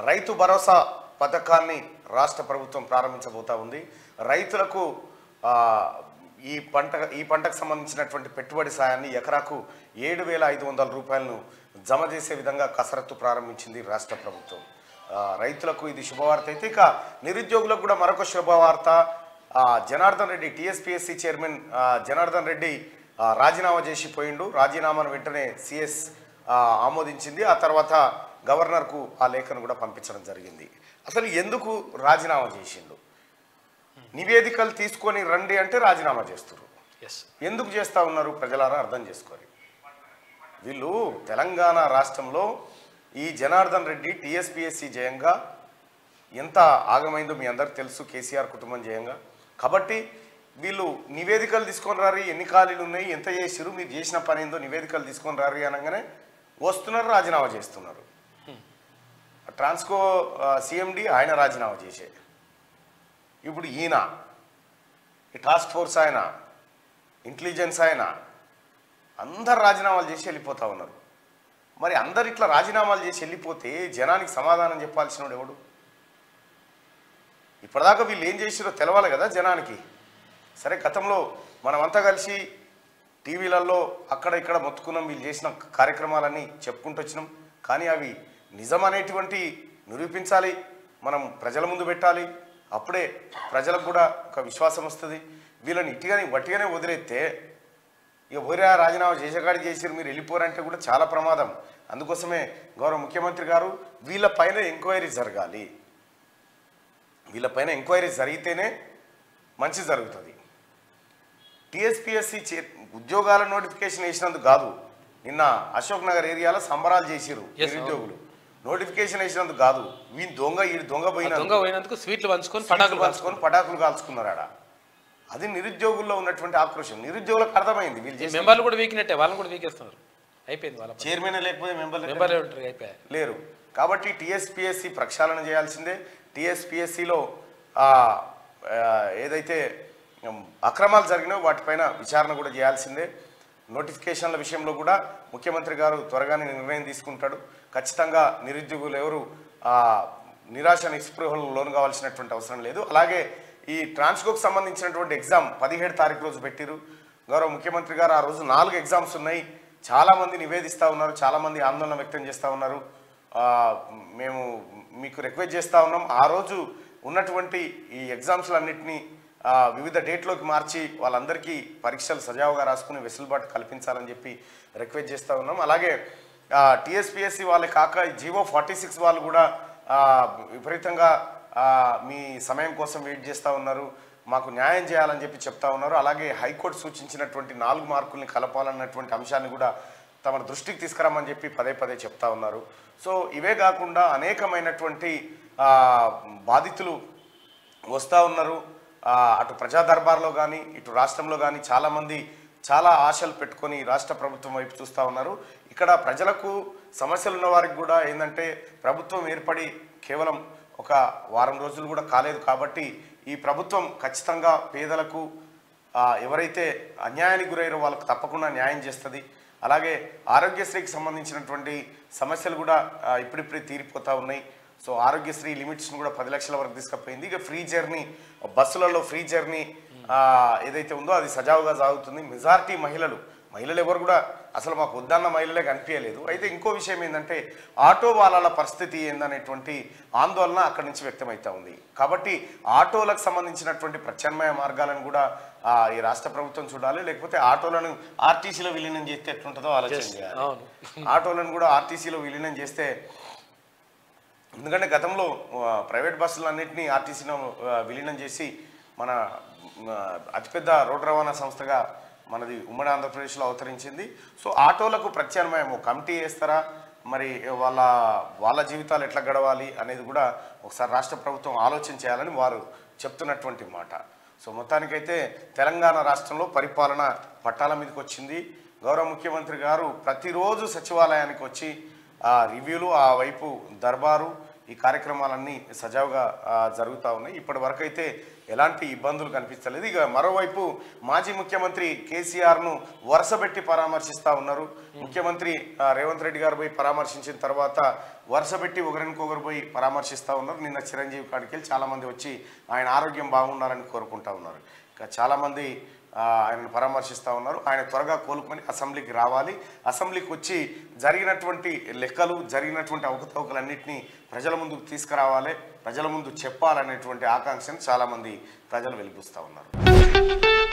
రైతు భరోసా పథకాన్ని రాష్ట్ర ప్రభుత్వం ప్రారంభించబోతా ఉంది రైతులకు ఆ, ఈ పంట ఈ పంటకు సంబంధించినటువంటి పెట్టుబడి సాయాన్ని ఎకరాకు ఏడు వేల ఐదు వందల రూపాయలను జమ చేసే విధంగా కసరత్తు ప్రారంభించింది రాష్ట్ర ప్రభుత్వం ఆ, రైతులకు ఇది శుభవార్త అయితే ఇక నిరుద్యోగులకు కూడా మరొక శుభవార్త ఆ, జనార్దన్ రెడ్డి టీఎస్పీఎస్సీ చైర్మన్ ఆ, జనార్దన్ రెడ్డి ఆ, రాజీనామా చేసి పోయిండు రాజీనామాను వెంటనే సిఎస్ ఆమోదించింది ఆ తర్వాత గవర్నర్కు ఆ లేఖను కూడా పంపించడం జరిగింది అసలు ఎందుకు రాజీనామా చేసిండు నివేదికలు తీసుకొని రండి అంటే రాజీనామా చేస్తున్నారు ఎస్ ఎందుకు చేస్తా ఉన్నారు ప్రజలారా అర్థం చేసుకోవాలి వీళ్ళు తెలంగాణ రాష్ట్రంలో ఈ జనార్దన్ రెడ్డి టీఎస్పీఎస్సీ జయంగా ఎంత ఆగమైందో మీ అందరికి తెలుసు కేసీఆర్ కుటుంబం జయంగా కాబట్టి వీళ్ళు నివేదికలు తీసుకొని రారి ఎన్ని ఖాళీలు ఉన్నాయి ఎంత చేసిరు మీరు చేసిన పని ఏందో నివేదికలు తీసుకొని రారి అనగానే వస్తున్నారు రాజీనామా చేస్తున్నారు ట్రాన్స్కో సిఎండి ఆయన రాజీనామా చేసే ఇప్పుడు ఈయన ఈ టాస్క్ ఫోర్స్ ఆయన ఇంటెలిజెన్స్ ఆయన అందరు రాజీనామాలు చేసి వెళ్ళిపోతా ఉన్నారు మరి అందరు ఇట్లా రాజీనామాలు చేసి వెళ్ళిపోతే జనానికి సమాధానం చెప్పాల్సిన వాడు ఎవడు ఇప్పటిదాకా వీళ్ళు ఏం చేసిరో తెలవాలి కదా జనానికి సరే గతంలో మనమంతా కలిసి టీవీలలో అక్కడ ఇక్కడ మొత్తుకున్నాం వీళ్ళు చేసిన కార్యక్రమాలన్నీ చెప్పుకుంటూ వచ్చినాం కానీ అవి నిజం అనేటువంటి నిరూపించాలి మనం ప్రజల ముందు పెట్టాలి అప్పుడే ప్రజలకు కూడా ఒక విశ్వాసం వస్తుంది వీళ్ళని ఇట్టిగానే వట్టిగానే వదిలేస్తే ఇక పోరా రాజీనామా చేసేకాడికి చేసిరు మీరు వెళ్ళిపోరంటే కూడా చాలా ప్రమాదం అందుకోసమే గౌరవ ముఖ్యమంత్రి గారు వీళ్ళ పైన ఎంక్వైరీ జరగాలి వీళ్ళపైన ఎంక్వైరీ జరిగితేనే మంచి జరుగుతుంది టీఎస్పీఎస్సీ చే ఉద్యోగాల నోటిఫికేషన్ వేసినందుకు కాదు నిన్న అశోక్ నగర్ ఏరియాలో సంబరాలు చేసిరు Yes, నిరుద్యోగులు నోటిఫికేషన్ వేసినందుకు కాదు వీని దొంగ ఈ దొంగ ఆ పోయిన దొంగ పోయినందుకు స్వీట్లు పంచుకొని పటాకులు పటాకులు కాల్చుకొని పటాకులు కాల్చుకున్నారు ఆడ అది నిరుద్యోగుల్లో ఉన్నటువంటి ఆక్రోశం నిరుద్యోగులకు అర్థమైంది వీళ్ళు చేసిన మెంబర్లు కూడా వీకినట్టే వాళ్ళని కూడా వీకేస్తున్నారు అయిపోయింది వాళ్ళ పని. చైర్మన్ లేకపోతే మెంబర్ మెంబర్లే ఉంటారు అయిపోయాయి లేరు కాబట్టి టీఎస్పిఎస్సి ప్రక్షాళన చేయాల్సిందే టీఎస్పిఎస్సిలో ఏదైతే ఉమ్, అక్రమాలు జరిగినాయో వాటిపైన విచారణ కూడా చేయాల్సిందే నోటిఫికేషన్ల విషయంలో కూడా ముఖ్యమంత్రి గారు త్వరగానే నిర్ణయం తీసుకుంటాడు ఖచ్చితంగా నిరుద్యోగులు ఎవరు ఆ, నిరాశ నిస్పృహలు లోను కావాల్సినటువంటి అవసరం లేదు అలాగే ఈ ట్రాన్స్కోకు సంబంధించినటువంటి ఎగ్జామ్ పదిహేడు తారీఖు రోజు పెట్టిరు గౌరవ ముఖ్యమంత్రి గారు ఆ రోజు నాలుగు ఎగ్జామ్స్ ఉన్నాయి చాలా మంది నివేదిస్తూ ఉన్నారు చాలా మంది ఆందోళన వ్యక్తం చేస్తూ ఉన్నారు ఆ, మేము మీకు రిక్వెస్ట్ చేస్తూ ఉన్నాం ఆ రోజు ఉన్నటువంటి ఈ ఎగ్జామ్స్లన్నింటినీ ఆ, వివిధ డేట్లోకి మార్చి వాళ్ళందరికీ పరీక్షలు సజావుగా రాసుకుని వెసులుబాటు కల్పించాలని చెప్పి రిక్వెస్ట్ చేస్తూ ఉన్నాం అలాగే టీఎస్పిఎస్సి వాళ్ళే కాక జీవో ఫార్టీ సిక్స్ వాళ్ళు కూడా ఆ, విపరీతంగా ఆ, మీ సమయం కోసం వెయిట్ చేస్తూ ఉన్నారు మాకు న్యాయం చేయాలని చెప్పి చెప్తా ఉన్నారు అలాగే హైకోర్టు సూచించినటువంటి నాలుగు మార్కుల్ని కలపాలన్నటువంటి అంశాన్ని కూడా తమ దృష్టికి తీసుకురామని చెప్పి పదే పదే చెప్తా ఉన్నారు సో ఇవే కాకుండా అనేకమైనటువంటి ఆ, బాధితులు వస్తూ ఉన్నారు ఆ, అటు ప్రజా దర్బార్లో కానీ ఇటు రాష్ట్రంలో కానీ చాలామంది చాలా ఆశలు పెట్టుకొని రాష్ట్ర ప్రభుత్వం వైపు చూస్తూ ఉన్నారు ఇక్కడ ప్రజలకు సమస్యలు ఉన్న వారికి కూడా ఏంటంటే ప్రభుత్వం ఏర్పడి కేవలం ఒక వారం రోజులు కూడా కాలేదు కాబట్టి ఈ ప్రభుత్వం ఖచ్చితంగా పేదలకు ఆ, ఎవరైతే అన్యాయానికి గురయ్యారో వాళ్ళకు తప్పకుండా న్యాయం చేస్తుంది అలాగే ఆరోగ్యశ్రీకి సంబంధించినటువంటి సమస్యలు కూడా ఆ, ఇప్పుడిప్పుడే తీరిపోతూ ఉన్నాయి సో ఆరోగ్యశ్రీ లిమిట్స్ని కూడా పది లక్షల వరకు తీసుకుపోయింది ఇక ఫ్రీ జర్నీ బస్సులలో ఫ్రీ జర్నీ ఆ, ఏదైతే ఉందో అది సజావుగా సాగుతుంది మెజారిటీ మహిళలు మహిళలు ఎవరు కూడా అసలు మాకు వద్దన్న మహిళలే కనిపించలేదు అయితే ఇంకో విషయం ఏంటంటే ఆటో వాళ్ళ పరిస్థితి ఏందనేటువంటి ఆందోళన అక్కడి నుంచి వ్యక్తమవుతా ఉంది కాబట్టి ఆటోలకు సంబంధించినటువంటి ప్రత్యామ్నాయ మార్గాలను కూడా ఆ, ఈ రాష్ట్ర ప్రభుత్వం చూడాలి లేకపోతే ఆటోలను ఆర్టీసీలో విలీనం చేస్తే ఎట్లుంటుందో ఆలోచన చేయాలి అవును ఆటోలను కూడా ఆర్టీసీలో విలీనం చేస్తే ఎందుకంటే గతంలో ఆ, ప్రైవేట్ బస్సులన్నింటినీ ఆర్టీసీలో ఆ, విలీనం చేసి మన ఆ, అతిపెద్ద రోడ్డు రవాణా సంస్థగా మనది ఉమ్మడి ఆంధ్రప్రదేశ్లో అవతరించింది సో ఆటోలకు ప్రత్యామ్నాయం ఒక కమిటీ వేస్తారా మరి వాళ్ళ వాళ్ళ జీవితాలు ఎట్లా గడవాలి అనేది కూడా ఒకసారి రాష్ట్ర ప్రభుత్వం ఆలోచన చేయాలని వారు చెప్తున్నటువంటి మాట సో మొత్తానికైతే తెలంగాణ రాష్ట్రంలో పరిపాలన పట్టాల మీదకి వచ్చింది గౌరవ ముఖ్యమంత్రి గారు ప్రతిరోజు సచివాలయానికి వచ్చి ఆ రివ్యూలు ఆ వైపు దర్బారు ఈ కార్యక్రమాలన్నీ సజావుగా ఆ, జరుగుతూ ఉన్నాయి ఇప్పటి వరకు అయితే ఎలాంటి ఇబ్బందులు కనిపించలేదు ఇక మరోవైపు మాజీ ముఖ్యమంత్రి కేసీఆర్ను వరుసపెట్టి పరామర్శిస్తూ ఉన్నారు ముఖ్యమంత్రి ఆ, రేవంత్ రెడ్డి గారు పోయి పరామర్శించిన తర్వాత వరుసపెట్టి ఒకరినికొకరు పోయి పరామర్శిస్తూ ఉన్నారు నిన్న చిరంజీవి కాడికి వెళ్ళి చాలామంది వచ్చి ఆయన ఆరోగ్యం బాగుండాలని కోరుకుంటా ఉన్నారు ఇంకా చాలామంది ఆ, ఆయనను పరామర్శిస్తూ ఉన్నారు ఆయన త్వరగా కోలుకొని అసెంబ్లీకి రావాలి అసెంబ్లీకి వచ్చి జరిగినటువంటి లెక్కలు జరిగినటువంటి అవకతవకలన్నింటినీ ప్రజల ముందుకు తీసుకురావాలి ప్రజల ముందు చెప్పాలనేటువంటి ఆకాంక్షను చాలామంది ప్రజలు వెలిపిస్తూ ఉన్నారు